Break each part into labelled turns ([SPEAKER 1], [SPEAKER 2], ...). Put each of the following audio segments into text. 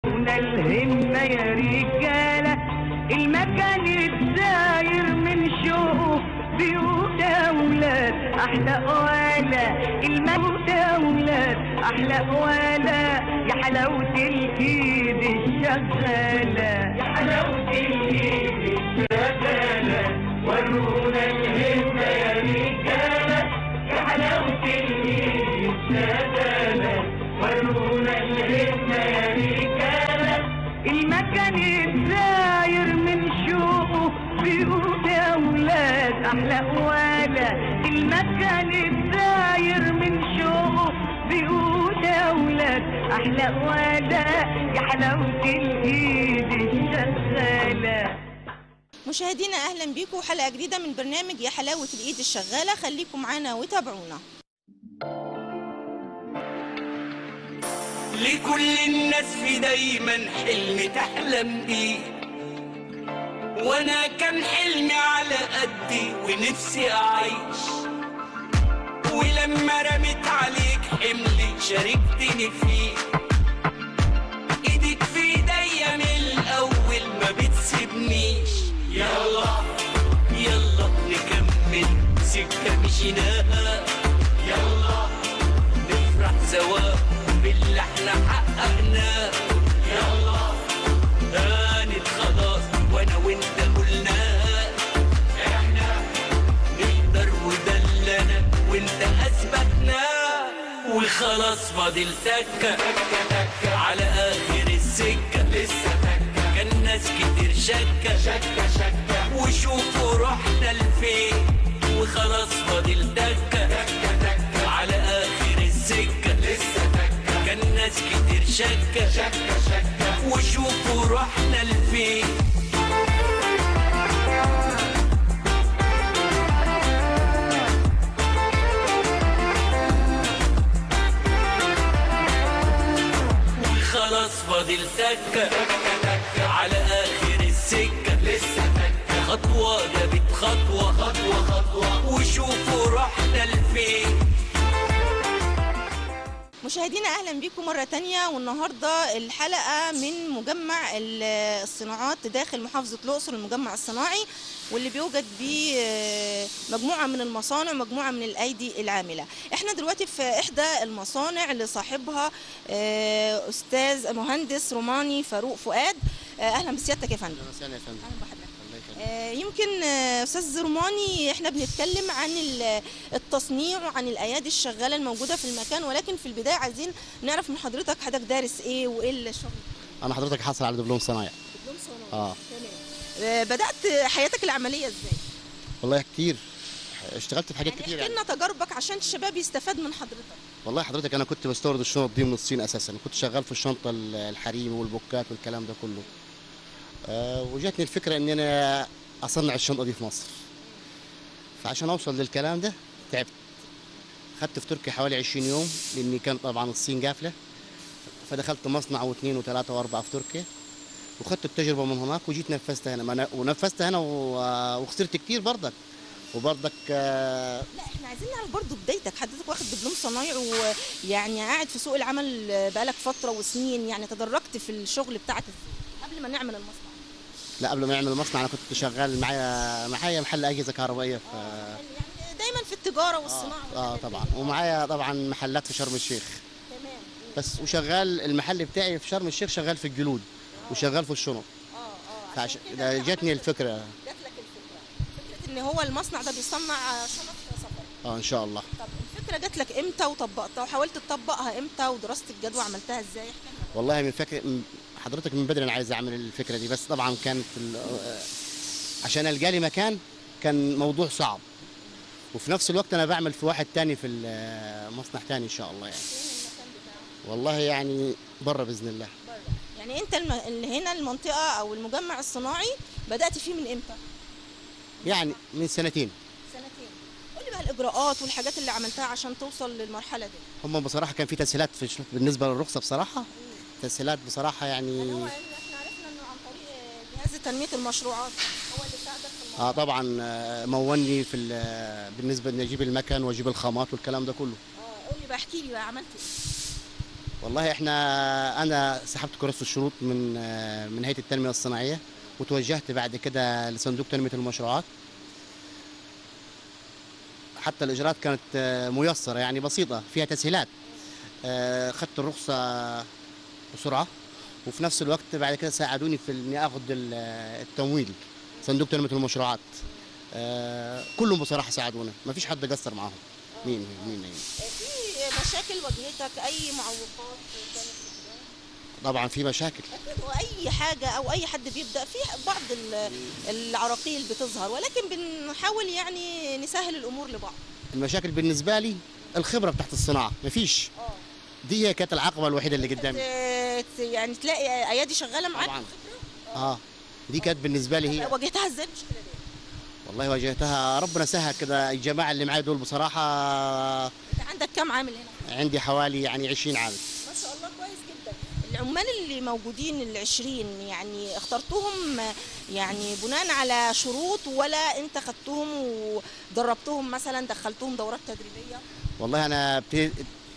[SPEAKER 1] هنا الهمة يا رجالة المكان الداير من شوق بيوت أولاد أحلى ولا الموت أولاد أحلى ولا يا حلاوة الإيد الشغالة يا حلاوة الإيد الشغالة ورونا الهمة يا رجالة يا حلاوة الإيد الشغالة ورونا الهمة يا رجالة المكان الداير من شوقه بيقول يا ولاد احلى ولا المكان الداير من شوقه بيقول يا ولاد احلى ولا يا حلاوه الايد الشغاله
[SPEAKER 2] مشاهدينا اهلا بيكم حلقه جديده من برنامج يا حلاوه الايد الشغاله خليكم معانا وتابعونا
[SPEAKER 3] لكل الناس في دايما حلم تحلم بيه وانا كان حلمي على قدي ونفسي اعيش ولما رميت عليك حملي شاركتني فيه ايدك في ايديا من الاول ما بتسيبنيش يلا يلا نكمل سكه مشيناها يلا نفرح سوا باللي احنا حققناه يلا هانت خلاص وانا وانت قلناها احنا نقدر وده اللي انا وانت اثبتناه وخلاص فاضل تكة على اخر السكة لسه تكة كان ناس كتير شكة شكة شكة وشوفوا رحنا لفين وخلاص فاضل تكة على اخر السكة لسه تكة كان ناس كتير شكة شكة شكة وشوفوا رحنا لفين خلاص فاضل تكة على آخر السكة لسه تكة خطوة جابت خطوة خطوة خطوة وشوفوا رحنا لفين
[SPEAKER 2] مشاهدينا اهلا بيكم مره تانية والنهارده الحلقه من مجمع ال- الصناعات داخل محافظه الاقصر المجمع الصناعي واللي بيوجد بيه آه، مجموعه من المصانع مجموعه من الايدي العامله احنا دلوقتي في احدى المصانع اللي صاحبها آه، استاذ مهندس روماني فاروق فؤاد آه، اهلا بسيادتك يا فندم
[SPEAKER 4] وسهلا يا فندم
[SPEAKER 2] اهلا بحضرتك
[SPEAKER 4] الله يخليك.
[SPEAKER 2] آه، يمكن آه، استاذ روماني احنا بنتكلم عن ال- التصنيع وعن الايادي الشغاله الموجوده في المكان ولكن في البدايه عايزين نعرف من حضرتك حضرتك دارس ايه وايه الشغل
[SPEAKER 4] انا حضرتك حاصل على دبلوم صنايع
[SPEAKER 2] دبلوم صناعه
[SPEAKER 4] اه
[SPEAKER 2] تمام آه، بدات حياتك العمليه ازاي
[SPEAKER 4] والله كتير اشتغلت في حاجات
[SPEAKER 2] يعني
[SPEAKER 4] كتير
[SPEAKER 2] احكي
[SPEAKER 4] يعني
[SPEAKER 2] لنا تجاربك عشان الشباب يستفاد من حضرتك
[SPEAKER 4] والله حضرتك انا كنت بستورد الشنط دي من الصين اساسا كنت شغال في الشنطه ال- الحريمي والبوكات والكلام ده كله آه وجاتني الفكره ان انا اصنع الشنطه دي في مصر فعشان اوصل للكلام ده تعبت خدت في تركيا حوالي 20 يوم لاني كان طبعا الصين قافله فدخلت مصنع واثنين وثلاثه واربعه في تركيا وخدت التجربه من هناك وجيت نفذتها هنا ما أنا- ونفذتها هنا و- وخسرت كتير برضك وبرضك آه،
[SPEAKER 2] لا احنا عايزين نعرف برضو بدايتك حضرتك واخد دبلوم صنايع ويعني قاعد في سوق العمل بقالك فتره وسنين يعني تدرجت في الشغل بتاعك ازاي قبل ما نعمل المصنع
[SPEAKER 4] لا قبل ما نعمل المصنع انا كنت شغال معايا معايا محل اجهزه كهربائيه في
[SPEAKER 2] يعني دايما في التجاره والصناعه
[SPEAKER 4] اه طبعا ومعايا طبعا محلات في شرم الشيخ
[SPEAKER 2] تمام
[SPEAKER 4] بس وشغال المحل بتاعي في شرم الشيخ شغال في الجلود وشغال في الشنط
[SPEAKER 2] اه اه
[SPEAKER 4] فعش...
[SPEAKER 2] عشان كده
[SPEAKER 4] ده
[SPEAKER 2] أنت
[SPEAKER 4] جاتني
[SPEAKER 2] عملت-
[SPEAKER 4] الفكره
[SPEAKER 2] جات لك الفكره فكره ان هو المصنع ده بيصنع شنط سفر
[SPEAKER 4] اه ان شاء الله
[SPEAKER 2] طب الفكره جات لك امتى وطبقتها وحاولت تطبقها امتى ودراسه الجدوى عملتها ازاي احكي لنا.
[SPEAKER 4] والله من فكره من حضرتك من بدري انا عايز اعمل الفكره دي بس طبعا كانت ال... آه، عشان القى لي مكان كان موضوع صعب وفي نفس الوقت انا بعمل في واحد تاني في ال- مصنع تاني ان شاء الله يعني والله يعني بره باذن الله
[SPEAKER 2] يعني انت الم... اللي هنا المنطقه او المجمع الصناعي بدات فيه من امتى
[SPEAKER 4] يعني من سنتين
[SPEAKER 2] سنتين قول لي بقى الاجراءات والحاجات اللي عملتها عشان توصل للمرحله دي
[SPEAKER 4] هم بصراحه كان في تسهيلات في الش- بالنسبه للرخصه بصراحه تسهيلات بصراحه يعني
[SPEAKER 2] يعني هو إن احنا عرفنا انه عن طريق جهاز تنميه المشروعات هو اللي ساعدك في الموضوع
[SPEAKER 4] اه طبعا آه، مولني في ال- بالنسبه اني اجيب المكن واجيب الخامات والكلام ده كله
[SPEAKER 2] اه قول لي بقى احكي لي بقى عملت ايه
[SPEAKER 4] والله احنا انا سحبت كراسه الشروط من آه، من هيئه التنميه الصناعيه وتوجهت بعد كده لصندوق تنميه المشروعات حتى الاجراءات كانت آه، ميسره يعني بسيطه فيها تسهيلات آه، خدت الرخصه بسرعه وفي نفس الوقت بعد كده ساعدوني في اني اخذ ال- التمويل صندوق تنميه المشروعات آه، كلهم بصراحه ساعدونا ما فيش حد قصر معاهم مين مين يعني.
[SPEAKER 2] في مشاكل واجهتك اي معوقات كانت في البداية؟
[SPEAKER 4] طبعا في مشاكل
[SPEAKER 2] واي حاجه او اي حد بيبدا في بعض ال- العراقيل بتظهر ولكن بنحاول يعني نسهل الامور لبعض
[SPEAKER 4] المشاكل بالنسبه لي الخبره بتاعت الصناعه مفيش
[SPEAKER 2] اه
[SPEAKER 4] دي هي كانت العقبه الوحيده اللي قدامي
[SPEAKER 2] ت- ت- يعني تلاقي ايادي شغاله معاك
[SPEAKER 4] طبعا اه دي كانت بالنسبه لي هي
[SPEAKER 2] واجهتها ازاي المشكله دي؟
[SPEAKER 4] والله واجهتها ربنا سهل كده الجماعه اللي معايا دول بصراحه
[SPEAKER 2] انت عندك كام عامل هنا؟
[SPEAKER 4] عندي حوالي يعني 20 عامل
[SPEAKER 2] ما شاء الله كويس جدا العمال اللي موجودين العشرين يعني اخترتوهم يعني بناء على شروط ولا انت خدتهم ودربتهم مثلا دخلتهم دورات تدريبيه
[SPEAKER 4] والله انا بت...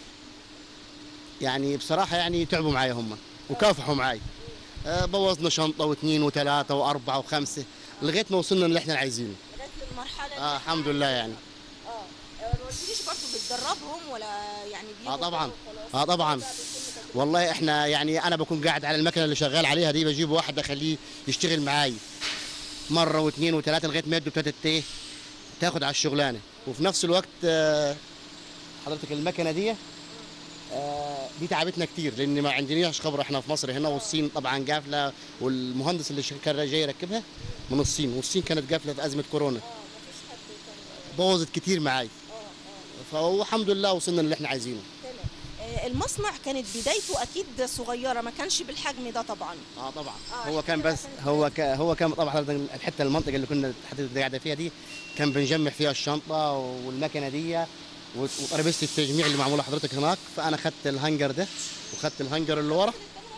[SPEAKER 4] يعني بصراحه يعني تعبوا معايا هم وكافحوا معاي آه بوظنا شنطه واثنين وثلاثه واربعه وخمسه لغايه ما وصلنا اللي احنا عايزينه
[SPEAKER 2] لغايه المرحله
[SPEAKER 4] اه الحمد لله يعني
[SPEAKER 2] اه ما قلتليش برضه بتدربهم ولا يعني بيجوا
[SPEAKER 4] اه طبعا
[SPEAKER 2] كده وخلاص؟
[SPEAKER 4] اه طبعا
[SPEAKER 2] ده بيكون تدريب.
[SPEAKER 4] والله احنا يعني انا بكون قاعد على المكنه اللي شغال عليها دي بجيب واحد اخليه يشتغل معاي مره واثنين وثلاثه لغايه ما يده ابتدت ايه تاخد على الشغلانه وفي نفس الوقت آه، حضرتك المكنه دي آه، دي تعبتنا كتير لان ما عندناش خبره احنا في مصر هنا والصين طبعا قافله والمهندس اللي كان جاي يركبها من الصين والصين كانت قافله في ازمه كورونا بوظت كتير معاي فالحمد لله وصلنا اللي احنا عايزينه
[SPEAKER 2] آه، المصنع كانت بدايته اكيد صغيره ما كانش بالحجم ده طبعا
[SPEAKER 4] اه طبعا
[SPEAKER 2] آه،
[SPEAKER 4] هو
[SPEAKER 2] عشان
[SPEAKER 4] كان
[SPEAKER 2] كده
[SPEAKER 4] بس
[SPEAKER 2] كانت
[SPEAKER 4] هو ك... هو كان طبعا حضرتك الحته المنطقه اللي كنا حضرتك قاعده فيها دي كان بنجمع فيها الشنطه والمكنه دي و- وترابيزه التجميع اللي معموله حضرتك هناك فانا خدت الهنجر ده وخدت الهنجر اللي ورا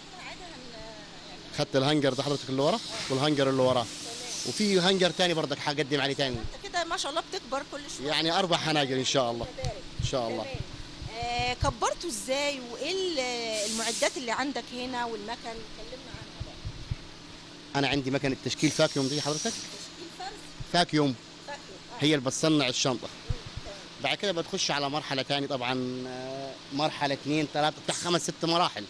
[SPEAKER 4] خدت الهنجر ده حضرتك اللي ورا والهنجر اللي وراه وفي هنجر تاني برضك هقدم عليه تاني
[SPEAKER 2] انت كده ما شاء الله بتكبر كل شويه
[SPEAKER 4] يعني اربع هناجر ان شاء الله ان شاء الله
[SPEAKER 2] تمام. آه كبرته ازاي وايه ال- المعدات اللي عندك هنا والمكن كلمنا عنها بقى
[SPEAKER 4] انا عندي مكنه تشكيل فاكيوم دي حضرتك
[SPEAKER 2] تشكيل فرز
[SPEAKER 4] فاكيوم
[SPEAKER 2] فاكيوم
[SPEAKER 4] هي اللي بتصنع الشنطه بعد كده بتخش على مرحله تاني طبعا آه، مرحله اثنين ثلاثه بتاع خمس ست مراحل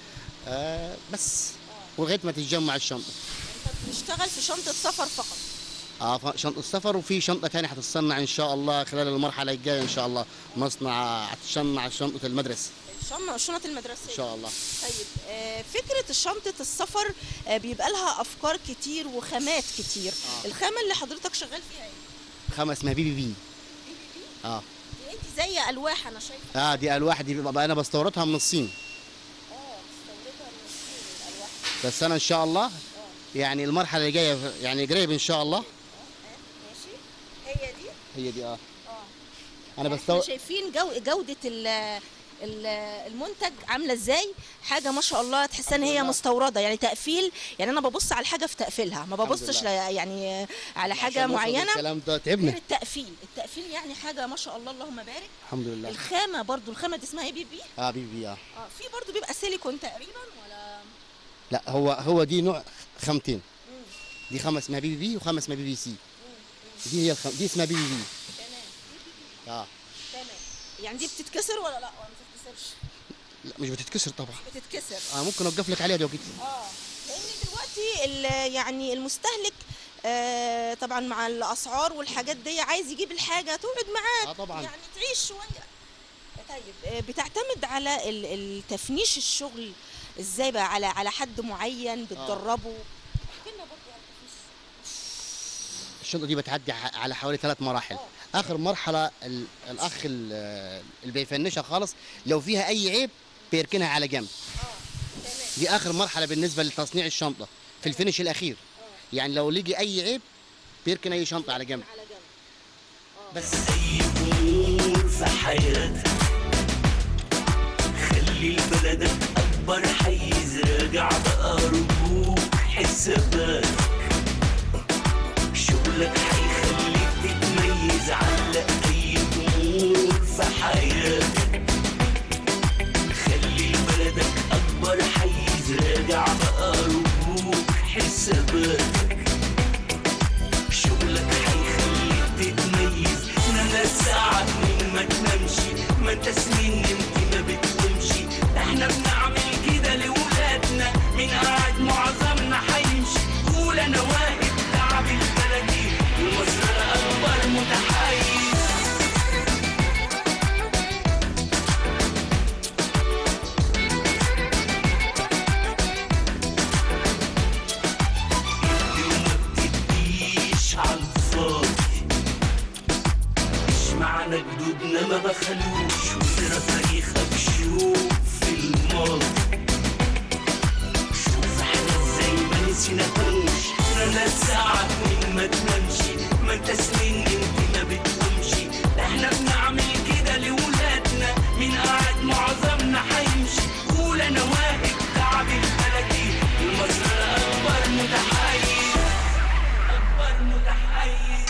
[SPEAKER 4] آه، بس ولغايه ما تتجمع الشنطه
[SPEAKER 2] انت بتشتغل في شنطه سفر فقط
[SPEAKER 4] اه ف- شنطه السفر وفي شنطه ثانيه هتتصنع ان شاء الله خلال المرحله الجايه ان شاء الله مصنع هتتصنع شنطه المدرسه
[SPEAKER 2] الشن- الشنط المدرسيه
[SPEAKER 4] ان شاء الله
[SPEAKER 2] طيب آه، فكرة شنطة السفر آه، بيبقى لها أفكار كتير وخامات كتير
[SPEAKER 4] آه.
[SPEAKER 2] الخامة اللي حضرتك شغال فيها ايه؟
[SPEAKER 4] خمس اسمها بي بي بي اه
[SPEAKER 2] دي انت زي ألواح أنا شايفة
[SPEAKER 4] اه دي الواح دي بقى انا بستوردها من الصين
[SPEAKER 2] اه بتستوردها من الصين الألواح
[SPEAKER 4] بس انا ان شاء الله يعني المرحله اللي جايه يعني قريب ان شاء الله
[SPEAKER 2] ماشي هي دي
[SPEAKER 4] هي دي اه
[SPEAKER 2] اه
[SPEAKER 4] انا
[SPEAKER 2] احنا
[SPEAKER 4] بستورد
[SPEAKER 2] شايفين جو جودة ال ال- المنتج عامله ازاي حاجه ما شاء الله تحس ان
[SPEAKER 4] الحمد
[SPEAKER 2] هي
[SPEAKER 4] لله.
[SPEAKER 2] مستورده يعني تقفيل يعني انا ببص على الحاجه في تقفيلها ما ببصش
[SPEAKER 4] لله.
[SPEAKER 2] ل- يعني على حاجه
[SPEAKER 4] عشان نوصل
[SPEAKER 2] معينه
[SPEAKER 4] الكلام ده
[SPEAKER 2] غير
[SPEAKER 4] تعبنا
[SPEAKER 2] التقفيل التقفيل يعني حاجه ما شاء الله اللهم بارك
[SPEAKER 4] الحمد لله
[SPEAKER 2] الخامه برضو الخامه دي اسمها ايه بي بي
[SPEAKER 4] اه بي بي اه
[SPEAKER 2] اه في برضو بيبقى سيليكون تقريبا ولا
[SPEAKER 4] لا هو هو دي نوع خامتين دي خامه اسمها بي بي بي وخامه اسمها بي بي سي دي هي الخم... دي اسمها بي بي بي
[SPEAKER 2] تمام
[SPEAKER 4] اه
[SPEAKER 2] تمام يعني دي بتتكسر ولا لا ولا ما بتتكسرش
[SPEAKER 4] لا مش بتتكسر طبعا
[SPEAKER 2] بتتكسر
[SPEAKER 4] اه ممكن اوقف لك عليها دلوقتي
[SPEAKER 2] اه لان دلوقتي ال- يعني المستهلك آه طبعا مع الاسعار والحاجات دي عايز يجيب الحاجه تقعد معاك
[SPEAKER 4] اه طبعا
[SPEAKER 2] يعني تعيش شويه طيب آه، بتعتمد على ال- التفنيش الشغل ازاي بقى على على حد معين بتدربه احكي لنا برضه عن التفنيش
[SPEAKER 4] الشنطه دي بتعدي ح- على حوالي ثلاث مراحل اخر مرحله ال... الاخ ال- اللي بيفنشها خالص لو فيها اي عيب بيركنها على جنب دي اخر مرحله بالنسبه لتصنيع الشنطه في الفينش الاخير يعني لو لقي اي عيب بيركن اي شنطه على جنب
[SPEAKER 2] على جنب
[SPEAKER 4] بس
[SPEAKER 3] أي أمور في حياتك خلي لبلدك أكبر حيز راجع بقى رجوع حساباتك شغلك هيخليك تتميز علق أي أمور في حياتك خلي لبلدك حساباتك شغلك هيخليك تتميز انما ساعة اتنين ما تنامشي ما انت سنين نمت ما بتقومشي احنا بنعمل كده لولادنا من قاعد معظمنا هيمشي قول انا واقف تعب البلدي والمصدر اكبر متحيز ادي وما بتديش عالفاضي مش معنى جدودنا ما بخلوش وترى تاريخك شوف في الماضي شوف احنا ازاي ما نسيناهوش انا ساعة اتنين ما تنامشي ما انت سنين انت ما بتقومشي احنا بنعمل كده لولادنا من قاعد معظمنا هيمشي قول انا واقف تعب البلدي المصدر اكبر متحيز اكبر متحيز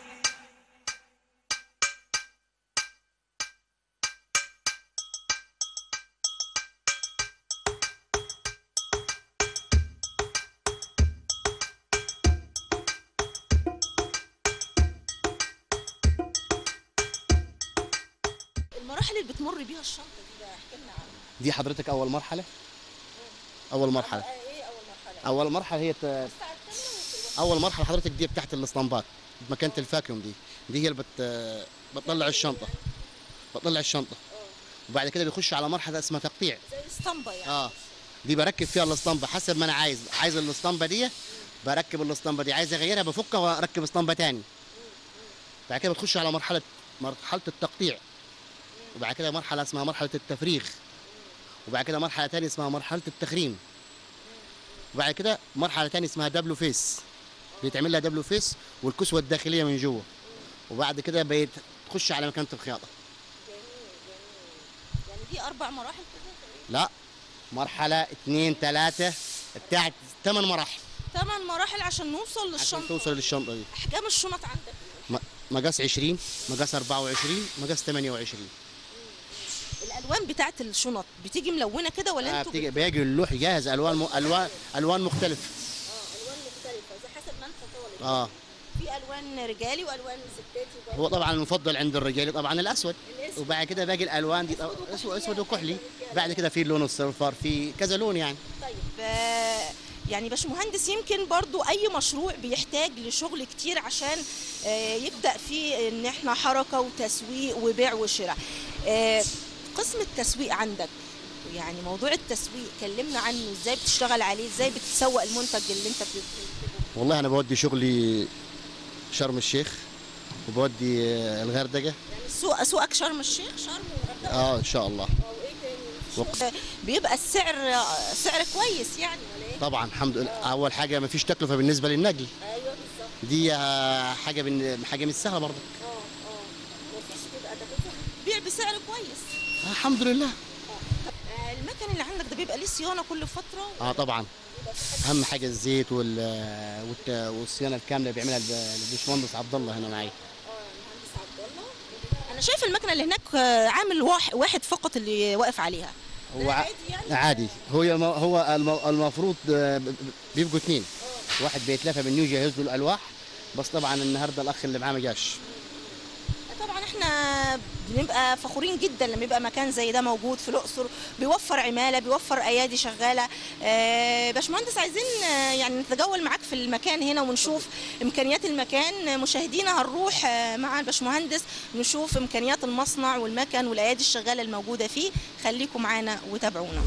[SPEAKER 2] المراحل اللي بتمر بيها الشنطه دي بقى احكي لنا عنها
[SPEAKER 4] دي حضرتك اول مرحله اول مرحله
[SPEAKER 2] ايه اول مرحله
[SPEAKER 4] اول مرحله هي ت... اول مرحله حضرتك دي بتاعت الاسطمبات مكانه الفاكيوم دي دي هي اللي بت... بتطلع الشنطه بطلع الشنطه وبعد كده بيخش على مرحله اسمها تقطيع
[SPEAKER 2] زي اسطمبه يعني
[SPEAKER 4] اه دي بركب فيها الاسطمبه حسب ما انا عايز عايز الاسطمبه دي بركب الاسطمبه دي عايز اغيرها بفكها واركب اسطمبه تاني بعد كده بتخش على مرحله مرحله التقطيع وبعد كده مرحله اسمها مرحله التفريغ وبعد كده مرحله تانية اسمها مرحله التخريم وبعد كده مرحله تانية اسمها دبلو فيس بيتعمل لها دبلو فيس والكسوه الداخليه من جوه وبعد كده بيت- تخش على مكانه الخياطه
[SPEAKER 2] يعني دي اربع مراحل كده
[SPEAKER 4] لا مرحله اثنين ثلاثه بتاعت ثمان مراحل
[SPEAKER 2] ثمان مراحل عشان نوصل
[SPEAKER 4] عشان
[SPEAKER 2] للشنطه
[SPEAKER 4] توصل للشنطه دي
[SPEAKER 2] احجام الشنط عندك
[SPEAKER 4] م- مقاس 20 مقاس 24 مقاس 28
[SPEAKER 2] الالوان بتاعت الشنط بتيجي ملونه كده ولا
[SPEAKER 4] آه
[SPEAKER 2] انتوا
[SPEAKER 4] بتيجي بيجي اللوح جاهز الوان م... الوان الوان مختلفه
[SPEAKER 2] اه الوان مختلفه زي حسب ما انت طالب
[SPEAKER 4] اه
[SPEAKER 2] في الوان رجالي والوان ستاتي برضه.
[SPEAKER 4] هو طبعا المفضل عند الرجال طبعا الاسود
[SPEAKER 2] الأسود.
[SPEAKER 4] وبعد كده باقي الالوان دي طبعاً اسود اسود وكحلي بعد كده في لون الصفر في كذا لون يعني
[SPEAKER 2] طيب آه، يعني باشمهندس يمكن برضو اي مشروع بيحتاج لشغل كتير عشان آه، يبدا فيه ان احنا حركه وتسويق وبيع وشراء آه، قسم التسويق عندك يعني موضوع التسويق كلمنا عنه ازاي بتشتغل عليه ازاي بتسوق المنتج اللي انت بتكتبه
[SPEAKER 4] والله انا بودي شغلي شرم الشيخ وبودي آه، الغردقه
[SPEAKER 2] يعني سوق سوقك شرم الشيخ شرم والغردقه
[SPEAKER 4] اه ان شاء الله
[SPEAKER 2] وايه تاني
[SPEAKER 4] وقت.
[SPEAKER 2] بيبقى السعر سعر كويس يعني ولا ايه
[SPEAKER 4] طبعا الحمد لله اول حاجه ما فيش تكلفه بالنسبه للنقل
[SPEAKER 2] ايوه بالظبط
[SPEAKER 4] دي آه، حاجه بن... حاجه مش سهله برضه
[SPEAKER 2] اه اه مفيش بيبقى تكلفه بيع بسعر كويس
[SPEAKER 4] آه الحمد لله
[SPEAKER 2] آه، المكن اللي عندك ده بيبقى ليه صيانه كل فتره
[SPEAKER 4] اه طبعا اهم حاجه الزيت وال... والت... والصيانه الكامله بيعملها الب- الباشمهندس عبد الله هنا معايا
[SPEAKER 2] المهندس عبد الله انا شايف المكنه اللي هناك آه، عامل واحد, واحد فقط اللي واقف عليها
[SPEAKER 4] هو ع-
[SPEAKER 2] عادي يعني؟
[SPEAKER 4] عادي هو يم- هو الم- المفروض آه، ب- ب- بيبقوا اثنين واحد بيتلافى منه يجهز له الالواح بس طبعا النهارده الاخ اللي معاه ما جاش
[SPEAKER 2] طبعا احنا بنبقى فخورين جدا لما يبقى مكان زي ده موجود في الاقصر بيوفر عماله بيوفر ايادي شغاله آه، باشمهندس عايزين آه، يعني نتجول معاك في المكان هنا ونشوف امكانيات المكان آه، مشاهدينا هنروح آه، مع الباشمهندس نشوف امكانيات المصنع والمكن والايادي الشغاله الموجوده فيه خليكم معانا وتابعونا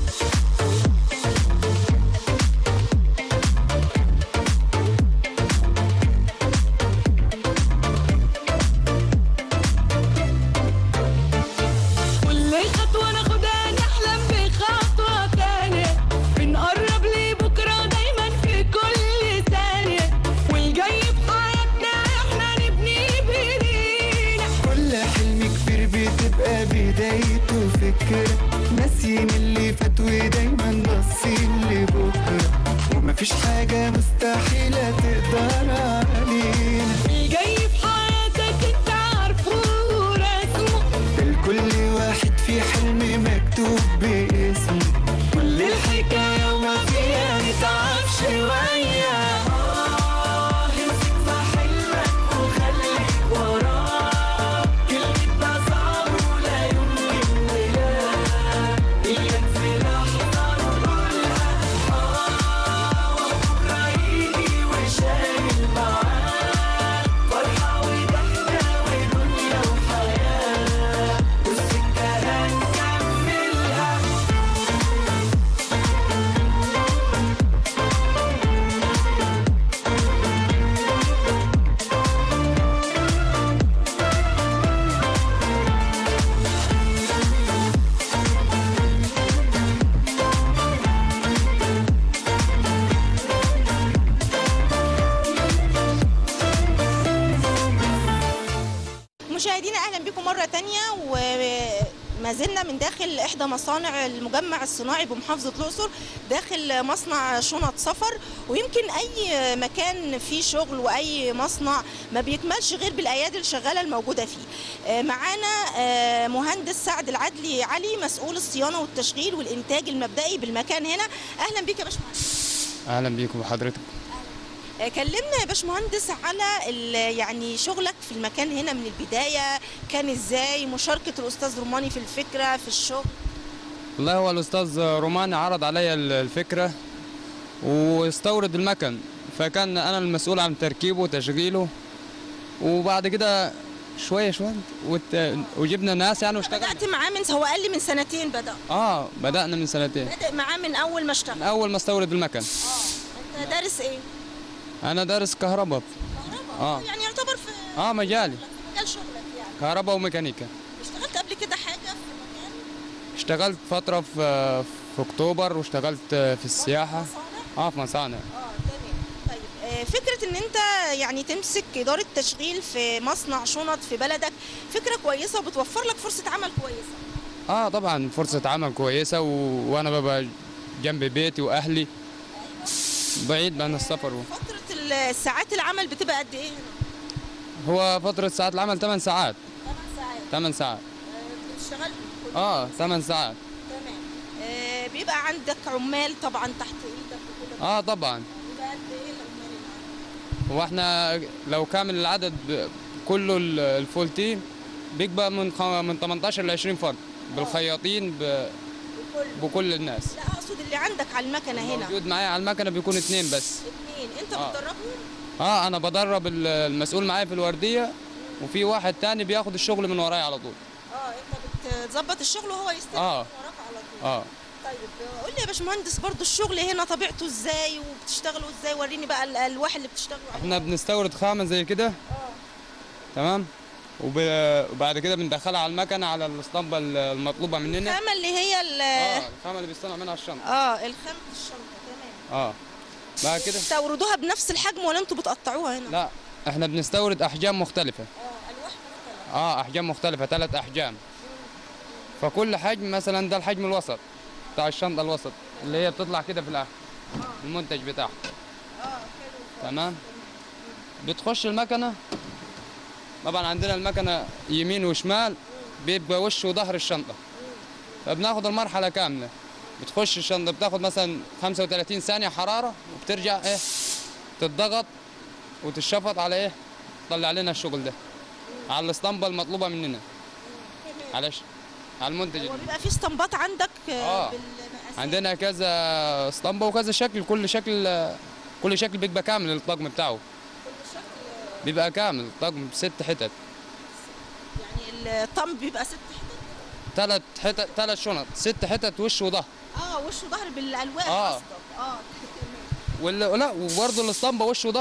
[SPEAKER 5] كل خطوة ناخدها نحلم بخطوة تانية بنقرب لبكرة دايما في كل ثانية والجاي في حياتنا احنا نبني بايدينا
[SPEAKER 6] كل حلم كبير بتبقى بدايته فكرة ناسيين اللي فات ودايما باصين لبكرة ومفيش حاجة مستحيلة تقدر علينا
[SPEAKER 5] الجاي في حياتك انت عارفه ورسمه
[SPEAKER 6] لكل واحد في حلم مكتوب باسمه كل الحكاية وما فيها نتعب شوية
[SPEAKER 2] بكم مرة تانية وما زلنا من داخل إحدى مصانع المجمع الصناعي بمحافظة الأقصر داخل مصنع شنط سفر ويمكن أي مكان فيه شغل وأي مصنع ما بيكملش غير بالأيادي الشغالة الموجودة فيه آه، معانا آه، مهندس سعد العدلي علي مسؤول الصيانة والتشغيل والإنتاج المبدئي بالمكان هنا أهلا بك يا باشمهندس
[SPEAKER 7] اهلا بيكم وحضرتك
[SPEAKER 2] آه، كلمنا يا باشمهندس على ال- يعني شغلك في المكان هنا من البداية كان ازاي مشاركة الأستاذ روماني في الفكرة في الشغل
[SPEAKER 7] والله هو الاستاذ روماني عرض عليا ال- الفكره واستورد المكن فكان انا المسؤول عن تركيبه وتشغيله وبعد كده شويه شويه وت... وجبنا ناس يعني واشتغلنا
[SPEAKER 2] بدأت معاه من هو قال لي من سنتين بدأ
[SPEAKER 7] اه بدانا من سنتين
[SPEAKER 2] بدأ معاه من أول ما اشتغل
[SPEAKER 7] من اول ما استورد المكن
[SPEAKER 2] اه أنت دارس إيه؟
[SPEAKER 7] انا دارس كهرباء
[SPEAKER 2] كهرباء
[SPEAKER 7] آه.
[SPEAKER 2] يعني يعتبر في
[SPEAKER 7] اه مجالي
[SPEAKER 2] في مجال شغلك يعني
[SPEAKER 7] كهرباء وميكانيكا
[SPEAKER 2] اشتغلت قبل كده حاجة في مكان
[SPEAKER 7] اشتغلت فتره في في اكتوبر واشتغلت في السياحه
[SPEAKER 2] مصانع؟
[SPEAKER 7] اه في مصانع
[SPEAKER 2] اه تمام طيب آه، فكرة ان انت يعني تمسك ادارة تشغيل في مصنع شنط في بلدك فكرة كويسة وبتوفر لك فرصة عمل كويسة
[SPEAKER 7] اه طبعا فرصة عمل كويسة و... وانا ببقى جنب بيتي واهلي بعيد عن السفر و...
[SPEAKER 2] فترة الساعات العمل بتبقى قد ايه هنا؟
[SPEAKER 7] هو فترة ساعات العمل 8 ساعات
[SPEAKER 2] 8 ساعات
[SPEAKER 7] 8 ساعات
[SPEAKER 2] بتشتغل
[SPEAKER 7] اه 8 ساعات
[SPEAKER 2] تمام آه، بيبقى عندك عمال طبعا تحت ايدك وكل
[SPEAKER 7] اه طبعا
[SPEAKER 2] بيبقى قد ايه العمال اللي عندك؟
[SPEAKER 7] هو احنا لو كامل العدد ب- كله ال- الفول تيم بيبقى من خ... من 18 ل 20 فرد بالخياطين ب...
[SPEAKER 2] بكل
[SPEAKER 7] بكل الناس
[SPEAKER 2] لا اقصد اللي عندك على المكنة هنا
[SPEAKER 7] موجود معايا على المكنة بيكون اتنين بس
[SPEAKER 2] اثنين انت
[SPEAKER 7] آه.
[SPEAKER 2] بتدربهم؟
[SPEAKER 7] اه انا بدرب ال- المسؤول معايا في الوردية وفي واحد تاني بياخد الشغل من ورايا على طول
[SPEAKER 2] اه انت بتظبط الشغل وهو يستلم
[SPEAKER 7] آه.
[SPEAKER 2] من وراك على طول
[SPEAKER 7] اه
[SPEAKER 2] طيب قول لي يا باشمهندس برضو الشغل هنا طبيعته ازاي وبتشتغلوا ازاي وريني بقى الالواح اللي بتشتغلوا عليها
[SPEAKER 7] احنا بنستورد خامة زي كده تمام وب... وبعد كده بندخلها على المكنة على الاسطمبة المطلوبة مننا
[SPEAKER 2] الخامة اللي هي ال
[SPEAKER 7] اه الخامة اللي بيصنع منها الشنطة
[SPEAKER 2] اه الخامة الشنطة تمام
[SPEAKER 7] اه بعد كده
[SPEAKER 2] تستوردوها بنفس الحجم ولا انتوا بتقطعوها هنا؟
[SPEAKER 7] لا احنا بنستورد احجام مختلفة
[SPEAKER 2] اه الواح مختلفة
[SPEAKER 7] اه احجام مختلفة ثلاث احجام فكل حجم مثلا ده الحجم الوسط بتاع الشنطة الوسط اللي هي بتطلع كده في الاخر المنتج بتاعها تمام بتخش المكنة طبعا عندنا المكنة يمين وشمال بيبقى وش وظهر الشنطة فبناخد المرحلة كاملة بتخش الشنطة بتاخد مثلا 35 ثانية حرارة وبترجع ايه تتضغط وتتشفط على ايه تطلع لنا الشغل ده على الاسطمبة المطلوبة مننا على ش... على المنتج
[SPEAKER 2] هو بيبقى في اسطمبات عندك
[SPEAKER 7] آه.
[SPEAKER 2] آه. بالمقاسات
[SPEAKER 7] عندنا كذا اسطمبة وكذا شكل كل شكل كل شكل بيبقى كامل الطقم بتاعه بيبقى كامل الطقم بست حتت
[SPEAKER 2] يعني الطم بيبقى ست حتت
[SPEAKER 7] ثلاث حتت ثلاث شنط ست حتت وش وظهر
[SPEAKER 2] اه وش وظهر بالالواح
[SPEAKER 7] آه.
[SPEAKER 2] قصدك اه
[SPEAKER 7] ولا لا وبرضه الاسطمبة وش وظهر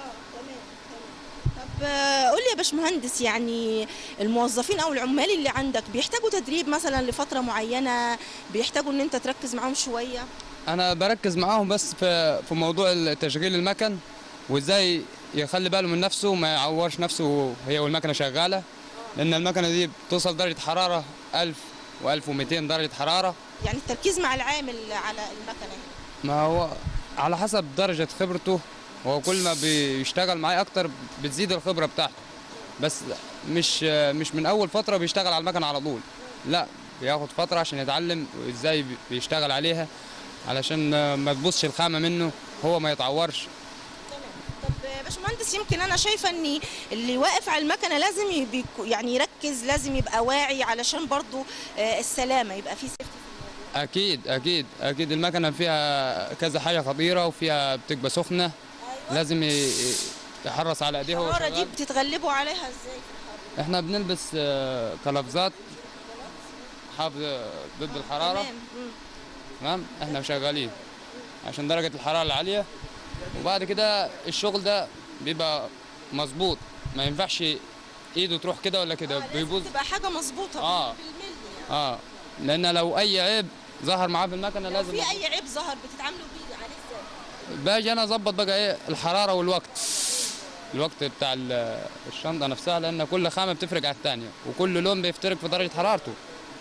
[SPEAKER 2] طب آه، قول لي يا باشمهندس يعني الموظفين او العمال اللي عندك بيحتاجوا تدريب مثلا لفتره معينه بيحتاجوا ان انت تركز معاهم شويه
[SPEAKER 7] انا بركز معاهم بس في في موضوع تشغيل المكن وازاي يخلي باله من نفسه وما يعورش نفسه وهي والمكنه شغاله لان المكنه دي بتوصل درجه حراره 1000 و1200 درجه حراره
[SPEAKER 2] يعني التركيز مع العامل على المكنه
[SPEAKER 7] ما هو على حسب درجه خبرته هو كل ما بيشتغل معايا اكتر بتزيد الخبره بتاعته بس مش مش من اول فتره بيشتغل على المكنه على طول لا بياخد فتره عشان يتعلم ازاي بيشتغل عليها علشان ما تبصش الخامه منه هو ما يتعورش
[SPEAKER 2] طب يا باشمهندس يمكن انا شايفه ان اللي واقف على المكنه لازم يبي يعني يركز لازم يبقى واعي علشان برضو آه، السلامه يبقى في سيفتي
[SPEAKER 7] اكيد اكيد اكيد المكنه فيها كذا حاجه خطيره وفيها بتبقى سخنه لازم ي- يحرص على ايديه وهو
[SPEAKER 2] الحراره دي
[SPEAKER 7] شغال.
[SPEAKER 2] بتتغلبوا عليها ازاي في الحر
[SPEAKER 7] احنا بنلبس آه، قفازات حافظ ضد الحراره
[SPEAKER 2] تمام مم.
[SPEAKER 7] تمام احنا شغالين عشان درجه الحراره العاليه وبعد كده الشغل ده بيبقى مظبوط ما ينفعش ايده تروح كده ولا كده
[SPEAKER 2] آه، لازم
[SPEAKER 7] بيبوظ
[SPEAKER 2] تبقى حاجه مظبوطه
[SPEAKER 7] آه.
[SPEAKER 2] بالملي يعني
[SPEAKER 7] اه لان لو اي عيب ظهر معاه في المكنه
[SPEAKER 2] لو
[SPEAKER 7] لازم
[SPEAKER 2] في اي عيب ظهر بتتعاملوا بيه عليه ازاي
[SPEAKER 7] باجي انا اظبط بقى ايه الحراره والوقت الوقت بتاع ال- الشنطه نفسها لان كل خامه بتفرق عن الثانيه وكل لون بيفترق في درجه حرارته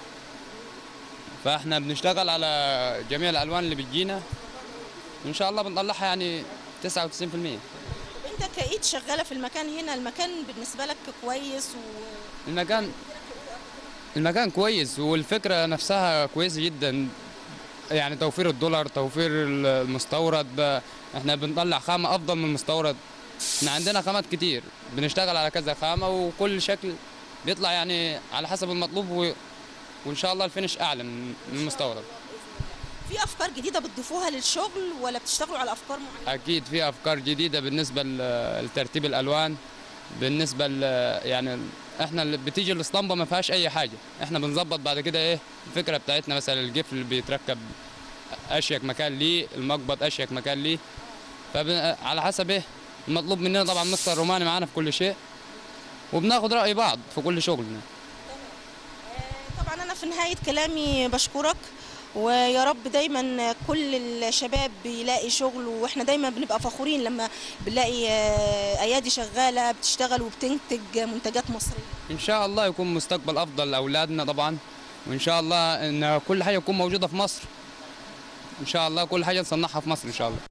[SPEAKER 7] فاحنا بنشتغل على جميع الالوان اللي بتجينا ان شاء الله بنطلعها يعني 99%
[SPEAKER 2] انت كايد شغاله في المكان هنا المكان بالنسبه لك كويس و...
[SPEAKER 7] المكان المكان كويس والفكرة نفسها كويسة جدا يعني توفير الدولار توفير المستورد ب- احنا بنطلع خامة أفضل من المستورد احنا عندنا خامات كتير بنشتغل على كذا خامة وكل شكل بيطلع يعني على حسب المطلوب و... وإن شاء الله الفينش أعلى من من المستورد
[SPEAKER 2] في افكار جديده بتضيفوها للشغل ولا بتشتغلوا على افكار معينه
[SPEAKER 7] أكيد في أفكار جديدة بالنسبة ل- لترتيب الألوان بالنسبة ل يعني احنا اللي بتيجي الاسطمبة ما فيهاش أي حاجة احنا بنظبط بعد كده إيه الفكرة بتاعتنا مثلا القفل بيتركب أشيك مكان ليه المقبض أشيك مكان ليه فعلى حسب إيه المطلوب مننا طبعا مستر روماني معانا في كل شيء وبناخد رأي بعض في كل شغلنا
[SPEAKER 2] طبعا انا في نهايه كلامي بشكرك ويا رب دايما كل الشباب بيلاقي شغل واحنا دايما بنبقى فخورين لما بنلاقي آه، ايادي شغاله بتشتغل وبتنتج منتجات مصريه
[SPEAKER 7] ان شاء الله يكون مستقبل افضل لاولادنا طبعا وان شاء الله ان كل حاجه تكون موجوده في مصر ان شاء الله كل حاجه نصنعها في مصر ان شاء الله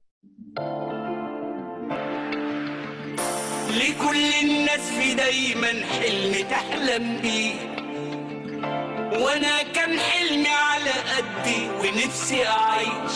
[SPEAKER 3] لكل الناس في دايما حلم تحلم بيه وانا كان حلمي على قدي ونفسي اعيش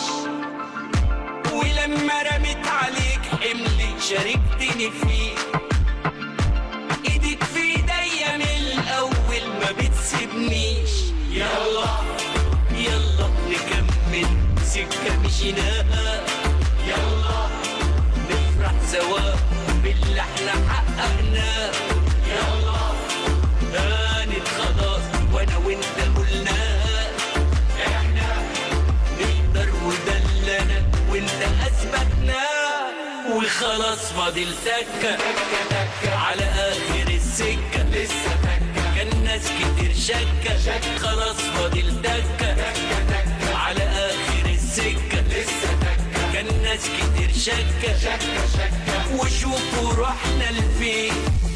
[SPEAKER 3] ولما رميت عليك حملي شاركتني فيه ايدك في ايديا من الاول ما بتسيبنيش يلا يلا نكمل سكه مشيناها يلا نفرح سوا باللي احنا حققناه يلا هانت خلاص وانا وانت قلناها احنا نقدر وده اللي انا وانت اثبتناه وخلاص فاضل تكه على اخر السكه لسه تكه كان ناس كتير شكه خلاص فاضل تكه على اخر السكه لسه تكه كان ناس كتير شكه وشوفوا رحنا لفين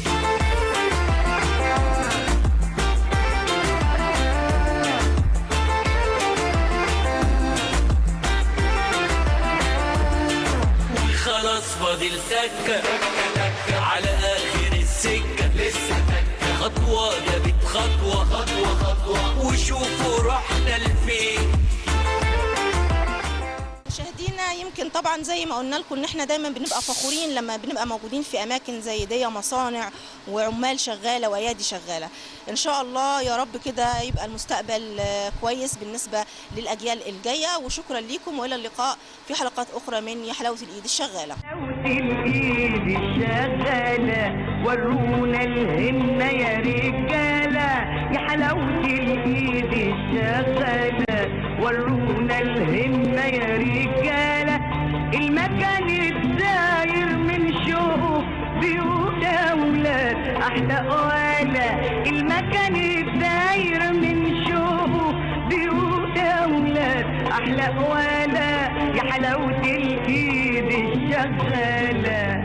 [SPEAKER 3] خلاص فاضل تكة على آخر السكة لسه تكة خطوة جابت خطوة خطوة خطوة وشوفوا رحنا لفين
[SPEAKER 2] مشاهدينا يمكن طبعا زي ما قلنا لكم ان احنا دايما بنبقى فخورين لما بنبقى موجودين في اماكن زي دي مصانع وعمال شغاله وايادي شغاله ان شاء الله يا رب كده يبقى المستقبل آه، كويس بالنسبه للاجيال الجايه وشكرا ليكم والى اللقاء في حلقات اخرى من يا حلاوه الايد الشغاله
[SPEAKER 1] الايد الشغالة ورونا الهمة يا رجالة يا حلاوة الايد الشغالة ورونا الهمة يا رجالة المكان الداير من شوق بيوت اولاد احلى ولا المكان الداير من شوق بيوت اولاد احلى ولا يا حلاوة الايد الشغالة